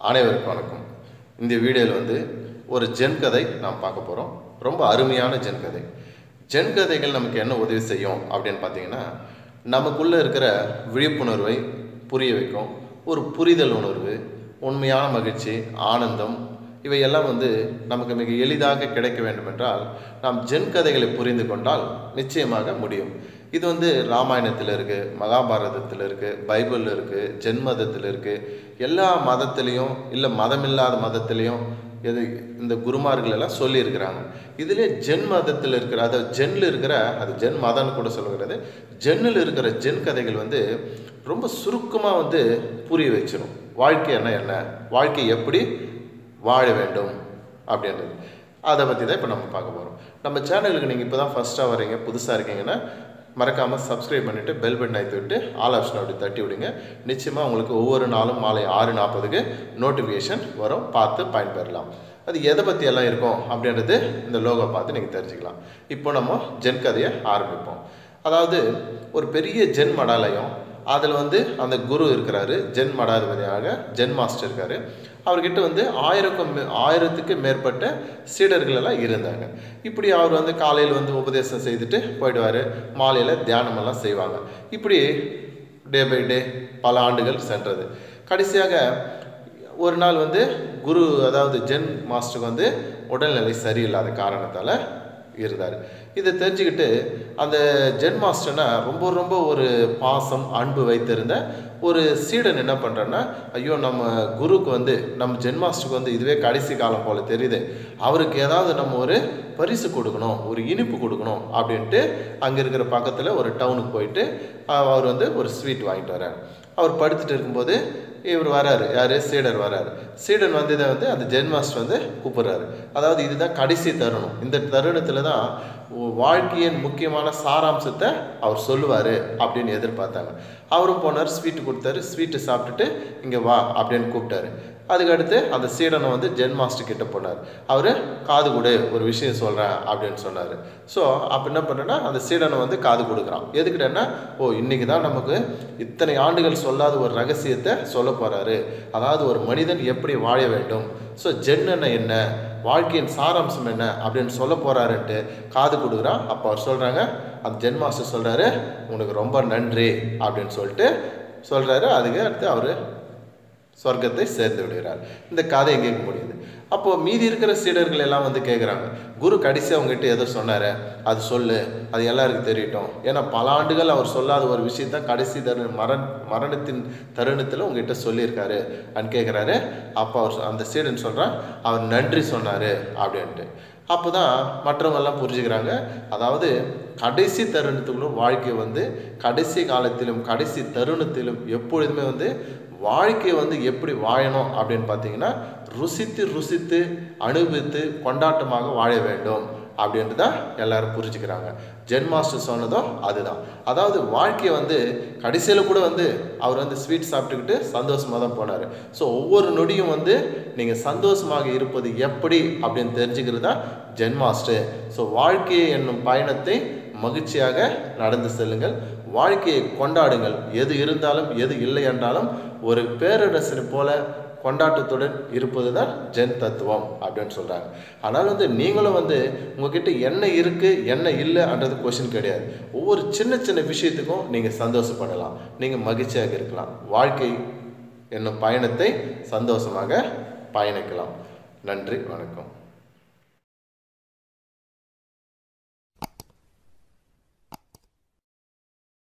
அனைவருக்கும் வணக்கம் இந்த வீடியோவில் வந்து ஒரு ஜென் கதை நாம் பார்க்க போகிறோம் ரொம்ப அருமையான ஜென் கதை ஜென் கதைகள் நமக்கு என்ன உதவி செய்யும் அப்படின்னு பார்த்தீங்கன்னா நமக்குள்ளே இருக்கிற விழிப்புணர்வை புரிய வைக்கும் ஒரு புரிதல் உணர்வு உண்மையான மகிழ்ச்சி ஆனந்தம் இவையெல்லாம் வந்து நமக்கு மிக எளிதாக கிடைக்க வேண்டும் என்றால் நாம் ஜென் கதைகளை புரிந்து கொண்டால் நிச்சயமாக முடியும் இது வந்து ராமாயணத்தில் இருக்குது மகாபாரதத்தில் இருக்குது பைபிளில் இருக்குது ஜென் மதத்தில் இருக்குது எல்லா மதத்துலேயும் இல்லை மதமில்லாத மதத்துலேயும் எது இந்த குருமார்கள் எல்லாம் சொல்லியிருக்கிறாங்க இதிலே ஜென் மதத்தில் இருக்கிற அதாவது ஜென்னில் இருக்கிற அது ஜென் மதம்னு கூட சொல்லுகிறது ஜென்னில் இருக்கிற ஜென் கதைகள் வந்து ரொம்ப சுருக்கமாக வந்து புரிய வச்சிடும் வாழ்க்கை என்ன என்ன வாழ்க்கை எப்படி வாழ வேண்டும் அப்படின்றது அதை பற்றி தான் இப்போ நம்ம பார்க்க போகிறோம் நம்ம சேனலுக்கு நீங்கள் இப்போ தான் ஃபஸ்ட்டாக வரீங்க புதுசாக இருக்கீங்கன்னா மறக்காமல் சப்ஸ்கிரைப் பண்ணிவிட்டு பெல் பட்டன் அழுத்தி விட்டு ஆல் ஆப்ஷன் அப்படி தட்டி விடுங்க நிச்சயமாக உங்களுக்கு ஒவ்வொரு நாளும் மாலை ஆறு நாற்பதுக்கு நோட்டிஃபிகேஷன் வரும் பார்த்து பயன்பெறலாம் அது எதை பற்றி எல்லாம் இருக்கும் அப்படின்றது இந்த லோகோ பார்த்து நீங்கள் தெரிஞ்சுக்கலாம் இப்போ நம்ம ஜென் கதையை ஆரம்பிப்போம் அதாவது ஒரு பெரிய ஜென் மடாலயம் அதில் வந்து அந்த குரு இருக்கிறாரு ஜென் மடாதிபதியாக ஜென் மாஸ்டர் இருக்காரு அவர்கிட்ட வந்து ஆயிரக்கும் மே- ஆயிரத்துக்கு மேற்பட்ட சீடர்கள் எல்லாம் இருந்தாங்க இப்படி அவர் வந்து காலையில் வந்து உபதேசம் செய்துட்டு போயிடுவார் மாலையில் தியானமெல்லாம் செய்வாங்க இப்படி டே பை டே பல ஆண்டுகள் சென்றது கடைசியாக ஒரு நாள் வந்து குரு அதாவது ஜென் மாஸ்டருக்கு வந்து உடல்நிலை சரியில்லாத காரணத்தால் இருந்தார் இதை தெரிஞ்சுக்கிட்டு அந்த ஜென் மாஸ்டர்னா ரொம்ப ரொம்ப ஒரு பாசம் அன்பு வைத்திருந்த ஒரு சீடன் என்ன பண்ணுறேன்னா ஐயோ நம்ம குருக்கு வந்து நம்ம ஜென் மாஸ்டருக்கு வந்து இதுவே கடைசி காலம் போல் தெரியுது அவருக்கு ஏதாவது நம்ம ஒரு பரிசு கொடுக்கணும் ஒரு இனிப்பு கொடுக்கணும் அப்படின்ட்டு அங்கே இருக்கிற பக்கத்தில் ஒரு டவுனுக்கு போயிட்டு அஹ், அவர் வந்து ஒரு ஸ்வீட் வாங்கிட்டு வரார் அவர் படுத்துட்டு இருக்கும்போது இவர் வராரு யார் சீடர் வராரு சீடன் வந்து இதை வந்து அந்த ஜென் மாஸ்டர் வந்து கூப்பிடுறாரு அதாவது இதுதான் கடைசி தருணம் இந்த தருணத்தில் தான் உ- வாழ்க்கையின் முக்கியமான சாராம்சத்தை அவர் சொல்லுவார் அப்படின்னு எதிர்பார்த்தாங்க அவரும் போனார் ஸ்வீட்டு கொடுத்தாரு ஸ்வீட்டு சாப்பிட்டுட்டு இங்கே வா அப்படின்னு கூப்பிட்டாரு அதுக்கடுத்து அந்த சீடனை வந்து ஜென் மாஸ்டர் கிட்ட போனார் அவர் காது கொடு ஒரு விஷயம் சொல்கிறேன் அப்படின்னு சொன்னார் ஸோ அப்போ என்ன பண்ணுறேன்னா அந்த சீடனை வந்து காது கொடுக்குறான் எதுக்கிட்டேன்னா ஓ இன்னைக்கு தான் நமக்கு இத்தனை ஆண்டுகள் சொல்லாத ஒரு ரகசியத்தை சொல்ல போகிறாரு அதாவது ஒரு மனிதன் எப்படி வாழ வேண்டும் ஸோ ஜென்னு என்ன வாழ்க்கையின் சாராம்சம் என்ன அப்படின்னு சொல்ல போகிறாருன்ட்டு காது கொடுக்குறான் அப்போ அவர் சொல்கிறாங்க அந்த ஜென் மாஸ்டர் சொல்கிறாரு உனக்கு ரொம்ப நன்றி அப்படின்னு சொல்லிட்டு சொல்கிறாரு அதுக்கு அடுத்து அவர் சொர்க்கத்தை சேர்ந்து விடுகிறார் இந்த கதை எங்கே முடியுது அப்போ மீதி இருக்கிற சீடர்கள் எல்லாம் வந்து கேட்குறாங்க குரு கடைசி அவங்ககிட்ட ஏதோ சொன்னாரு அது சொல்லு அது எல்லாருக்கும் தெரியட்டும் ஏன்னா பல ஆண்டுகள் அவர் சொல்லாத ஒரு விஷயத்த கடைசி தரு மரண் மரணத்தின் தருணத்தில் உங்ககிட்ட சொல்லியிருக்காரு அப்படின்னு கேட்குறாரு அப்போ அவர் சொ- அந்த சீடன் சொல்கிறான் அவர் நன்றி சொன்னார் அப்படின்ட்டு அப்போ தான் மற்றவங்க எல்லாம் புரிஞ்சுக்கிறாங்க அதாவது கடைசி தருணத்துக்குள்ளும் வாழ்க்கை வந்து கடைசி காலத்திலும் கடைசி தருணத்திலும் எப்பொழுதுமே வந்து வாழ்க்கையை வந்து எப்படி வாழணும் அப்படின்னு பார்த்தீங்கன்னா ருசித்து ருசித்து அனுபவித்து கொண்டாட்டமாக வாழ வேண்டும் அப்படின்ட்டு தான் எல்லாரும் புரிஞ்சுக்கிறாங்க ஜென் மாஸ்டர் சொன்னதும் அதுதான் அதாவது வாழ்க்கையை வந்து கடைசியில் கூட வந்து அவர் வந்து ஸ்வீட் சாப்பிட்டுக்கிட்டு சந்தோஷமாக தான் போனார் ஸோ ஒவ்வொரு நொடியும் வந்து நீங்கள் சந்தோஷமாக இருப்பது எப்படி அப்படின்னு தெரிஞ்சுக்கிறது தான் ஜென் மாஸ்டர் ஸோ வாழ்க்கை என்னும் பயணத்தை மகிழ்ச்சியாக நடந்து செல்லுங்கள் வாழ்க்கையை கொண்டாடுங்கள் எது இருந்தாலும் எது இல்லை என்றாலும் ஒரு பேரரசனை போல கொண்டாட்டத்துடன் இருப்பது தான் ஜென் தத்துவம் அப்படின்னு சொல்கிறாங்க ஆனால் வந்து நீங்களும் வந்து உங்ககிட்ட என்ன இருக்குது என்ன இல்லைன்றது கொஷின் கிடையாது ஒவ்வொரு சின்ன சின்ன விஷயத்துக்கும் நீங்கள் சந்தோஷப்படலாம் நீங்கள் மகிழ்ச்சியாக இருக்கலாம் வாழ்க்கை என்னும் பயணத்தை சந்தோஷமாக பயணிக்கலாம் நன்றி வணக்கம்